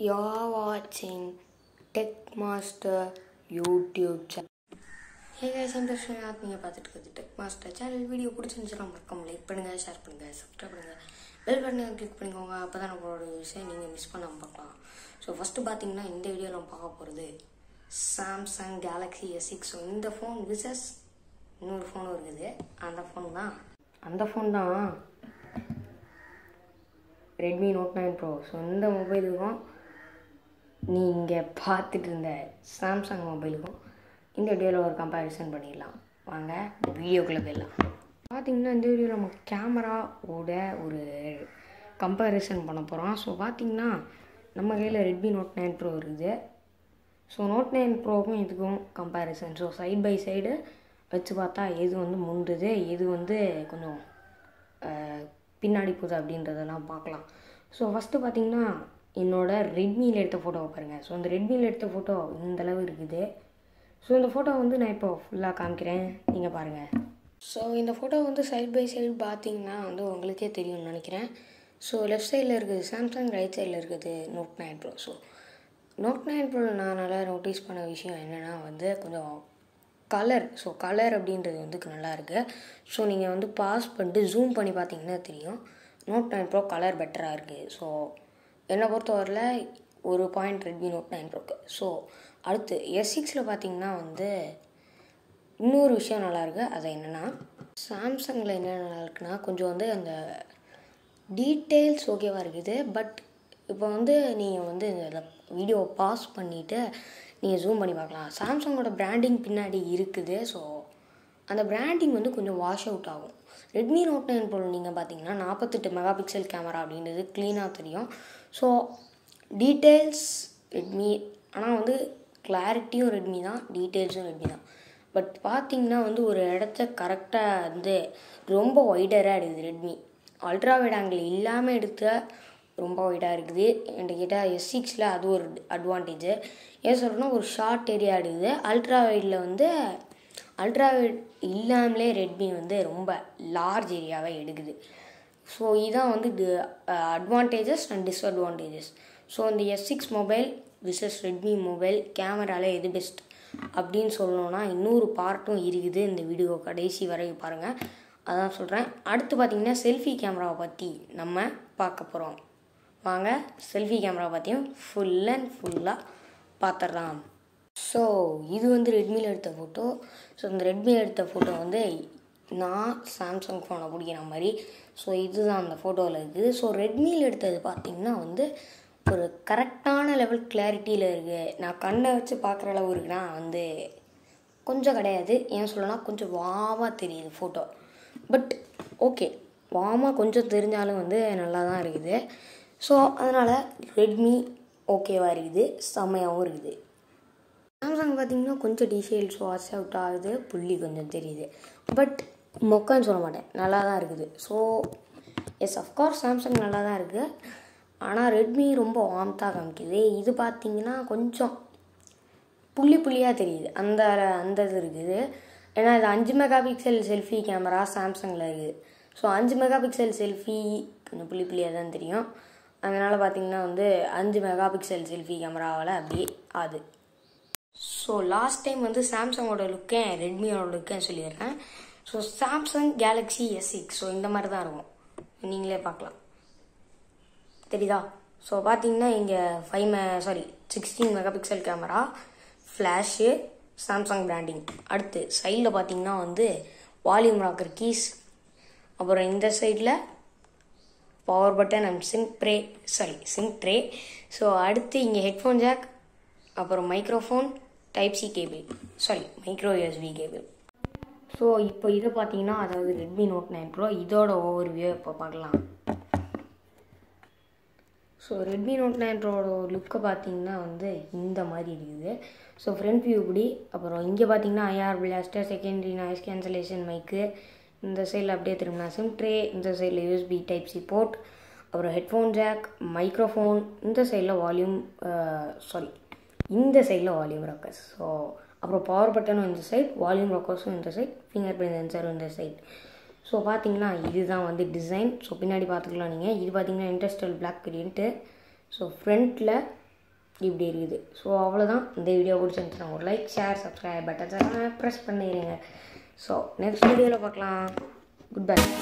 You're watching Tech Master YouTube channel. Hey guys I'm Darshanath நீங்கள் பார்த்துட்டு இருக்கிறது டெக் மாஸ்டர் சேனல் வீடியோ பிடிச்சிருந்துச்சுன்னா மறக்காம லைக் பண்ணுங்கள் ஷேர் பண்ணுங்கள் சப்ஸ்கிரைப் பண்ணுங்கள் பெல் பட்டனை கிளிக் பண்ணிக்கோங்க அப்போ தான் நம்மளோட விஷயம் நீங்கள் மிஸ் பண்ணாமல் பார்க்கலாம் ஸோ ஃபஸ்ட்டு பார்த்தீங்கன்னா இந்த வீடியோவில் நம்ம பார்க்க போகிறது Samsung Galaxy S six so இந்த ஃபோன் விசஸ் இன்னொரு ஃபோனும் இருக்குது அந்த ஃபோன் தான் அந்த ஃபோன் தான் Redmi Note nine Pro so இந்த மொபைலுக்கும் நீங்கள் பார்த்துட்டு இருந்த சாம்சங் மொபைலுக்கும் இந்த வீடியோவில் ஒரு கம்பேரிசன் பண்ணிடலாம் வாங்க வீடியோக்குள்ளே போயிடலாம் பார்த்தீங்கன்னா இந்த வீடியோவில் நம்ம கேமராவோட ஒரு கம்பேரிசன் பண்ண போகிறோம் ஸோ பார்த்தீங்கன்னா நம்ம கையில் ரெட்மி நோட் நைன் ப்ரோ இருக்குது ஸோ நோட் நைன் ப்ரோவுக்கும் இதுக்கும் comparison so side by side வச்சு பார்த்தா எது வந்து முந்துது எது வந்து கொஞ்சம் அஹ், பின்னாடி போகுது அப்படின்றதெல்லாம் பார்க்கலாம் ஸோ ஃபஸ்ட்டு பார்த்தீங்கன்னா என்னோட ரெட்மியில் எடுத்த ஃபோட்டோவை பாருங்கள் ஸோ இந்த ரெட்மியில் எடுத்த ஃபோட்டோ இந்த அளவு இருக்குது ஸோ இந்த ஃபோட்டோ வந்து நான் இப்போ ஃபுல்லாக காமிக்கிறேன் நீங்கள் பாருங்கள் ஸோ இந்த ஃபோட்டோ வந்து சைட் பை சைடு பார்த்தீங்கன்னா வந்து உங்களுக்கே தெரியும்னு நினைக்கிறேன் ஸோ லெஃப்ட் சைடில் இருக்குது சாம்சங் ரைட் சைடில் இருக்குது Note nine Pro so Note nine Pro நான் நல்லா நோட்டீஸ் பண்ண விஷயம் என்னென்னா வந்து கொஞ்சம் கலர் ஸோ கலர் அப்படின்றது வந்து நல்லா இருக்குது ஸோ நீங்கள் வந்து பாஸ் பண்ணிட்டு ஜூம் பண்ணி பார்த்தீங்கன்னா தெரியும் நோட் நைன் ப்ரோ கலர் பெட்டராக இருக்குது ஸோ என்னை பொறுத்தவரையில் ஒரு பாயிண்ட் ரெட்மி நோட் நைன் ப்ரோக்கு ஸோ அடுத்து எஸ் சிக்ஸில் பார்த்தீங்கன்னா வந்து இன்னொரு விஷயம் நல்லா இருக்கு அது என்னென்னா சாம்சங்கில் என்ன நல்லா இருக்குன்னா கொஞ்சம் வந்து அந்த டீட்டெயில்ஸ் ஓகேவாக இருக்குது பட் இப்போ வந்து நீங்கள் வந்து இந்த வீடியோ பாஸ் பண்ணிவிட்டு நீங்கள் ஜூம் பண்ணி பார்க்கலாம் சாம்சங்கோட பிராண்டிங் பின்னாடி இருக்குது ஸோ அந்த பிராண்டிங் வந்து கொஞ்சம் வாஷ் அவுட் ஆகும் ரெட்மி நோட் நைன் ப்ரோ நீங்கள் பார்த்தீங்கன்னா நாற்பத்தெட்டு மெகா பிக்சல் கேமரா அப்படின்றது க்ளீனாக தெரியும் ஸோ டீட்டெயில்ஸ் ரெட்மி ஆனால் வந்து கிளாரிட்டியும் ரெட்மி தான் டீட்டெயில்ஸும் ரெட்மி தான் பட் பார்த்தீங்கன்னா வந்து ஒரு இடத்த கரெக்டாக வந்து ரொம்ப ஒய்டராக இருக்குது ரெட்மி அல்ட்ரா வைட் ஆங்கிள் இல்லாமல் எடுத்த ரொம்ப ஒய்டாக இருக்குது என்கிட்ட கேட்டால் எஸ் சிக்ஸில் அது ஒரு அட்வான்டேஜு ஏன் சொல்கிறேன்னா ஒரு ஷார்ட் ஏரியா எடுக்குது அல்ட்ரா வைடில் வந்து அல்ட்ரா வைட் இல்லாமலே ரெட்மி வந்து ரொம்ப லார்ஜ் ஏரியாவை எடுக்குது ஸோ இதான் வந்து அட்வான்டேஜஸ் அண்ட் டிஸ்அட்வான்டேஜஸ் ஸோ இந்த S six mobile versus Redmi mobile கேமராவில் எது பெஸ்ட் அப்படின்னு சொல்லணும்னா இன்னொரு பார்ட்டும் இருக்குது இந்த வீடியோ கடைசி வரை பாருங்கள் அதான் சொல்கிறேன் அடுத்து பார்த்தீங்கன்னா செல்ஃபி கேமராவை பற்றி நம்ம பார்க்க போகிறோம் வாங்க செல்ஃபி கேமரா பற்றியும் ஃபுல் அண்ட் ஃபுல்லாக பார்த்துடலாம் ஸோ இது வந்து ரெட்மியில் எடுத்த ஃபோட்டோ ஸோ இந்த ரெட்மியில் எடுத்த ஃபோட்டோ வந்து நான் சாம்சங் ஃபோனை பிடிக்கிற மாதிரி ஸோ இதுதான் அந்த ஃபோட்டோவில் இருக்குது ஸோ ரெட்மியில் எடுத்தது பார்த்திங்கன்னா வந்து ஒரு கரெக்டான லெவல் கிளாரிட்டியில் இருக்குது நான் கண்ணை வச்சு பார்க்குற அளவு இருக்குன்னா வந்து கொஞ்சம் கிடையாது ஏன் சொல்லனா கொஞ்சம் வாமாக தெரியுது ஃபோட்டோ பட் ஓகே வாமாக கொஞ்சம் தெரிஞ்சாலும் வந்து நல்லா தான் இருக்குது ஸோ அதனால் ரெட்மி ஓகேவாக இருக்குது செம்மையாகவும் இருக்குது சாம்சங் பார்த்தீங்கன்னா கொஞ்சம் டீட்டெயில்ஸ் வாஷ் அவுட் ஆகுது புள்ளி கொஞ்சம் தெரியுது பட் மொக்கன்னு சொல்ல மாட்டேன் நல்லா தான் இருக்குது ஸோ எஸ் அஃப்கோர்ஸ் சாம்சங் நல்லா தான் இருக்குது ஆனால் ரெட்மி ரொம்ப வார்ம்த்தாக காமிக்குது இது பார்த்தீங்கன்னா கொஞ்சம் புள்ளி புள்ளியாக தெரியுது அந்த அந்த இது இருக்குது ஏன்னா இது அஞ்சு மெகா பிக்சல் செல்ஃபி கேமரா சாம்சங்கில் இருக்குது ஸோ அஞ்சு மெகா பிக்சல் செல்ஃபி கொஞ்சம் புள்ளி புள்ளியாக தான் தெரியும் அதனால் பார்த்தீங்கன்னா வந்து அஞ்சு மெகா பிக்சல் செல்ஃபி கேமராவில் அப்படியே ஆகுது ஸோ லாஸ்ட் டைம் வந்து சாம்சங்கோட லுக்கேன் ரெட்மியோட லுக்கேன் சொல்லிடுறேன் so Samsung Galaxy S six so இந்த மாதிரி தான் இருக்கும் நீங்களே பார்க்கலாம் தெரியுதா ஸோ பார்த்தீங்கன்னா இங்கே ஃபைவ் மெ sorry sixteen megapixel camera flash Samsung branding அடுத்து சைடில் பார்த்தீங்கன்னா வந்து வால்யூம் ராக்கர் கீஸ் அப்புறம் இந்த சைடில் power button and SIM pray sorry SIM tray so அடுத்து இங்கே ஹெட்ஃபோன் ஜாக் அப்புறம் microphone type C cable sorry micro USB cable so இப்போ இதை பார்த்தீங்கன்னா அதாவது ரெட்மி நோட் நைன் ப்ரோ இதோட ஓவர் வியூ இப்போ பார்க்கலாம் ஸோ ரெட்மி நோட் நைன் ப்ரோட லுக்கை பார்த்தீங்கன்னா வந்து இந்த மாதிரி இருக்குது ஸோ ஃப்ரண்ட் வியூ இப்படி அப்புறம் இங்கே பார்த்தீங்கன்னா IR blaster secondary noise cancellation mic இந்த சைடில் அப்படியே திரும்பினா சிம் ட்ரே இந்த சைடில் யூஎஸ்பி டைப் சி போர்ட் அப்புறம் ஹெட்ஃபோன் ஜாக் மைக்ரோஃபோன் இந்த சைடில் வால்யூம் சாரி இந்த சைடில் வால்யூம் ராக்கர்ஸ் ஸோ அப்புறம் பவர் பட்டனும் இந்த சைட் வால்யூம் ராக்கர்ஸும் இந்த சைட் ஃபிங்கர் பிரிண்ட் சென்சரும் இந்த சைட் ஸோ பார்த்தீங்கன்னா இதுதான் வந்து டிசைன் ஸோ பின்னாடி பார்த்துக்கலாம் நீங்கள் இது பார்த்தீங்கன்னா இண்டஸ்ட்ரியல் பிளாக் கிரியன்ட்டு ஸோ ஃப்ரண்ட்டில் இப்படி இருக்குது ஸோ அவ்வளோதான் இந்த வீடியோ பிடிச்சிருந்துச்சுன்னா ஒரு like share subscribe buttons press பண்ணிடுங்க ஸோ நெக்ஸ்ட் வீடியோவில் பார்க்கலாம் குட் பை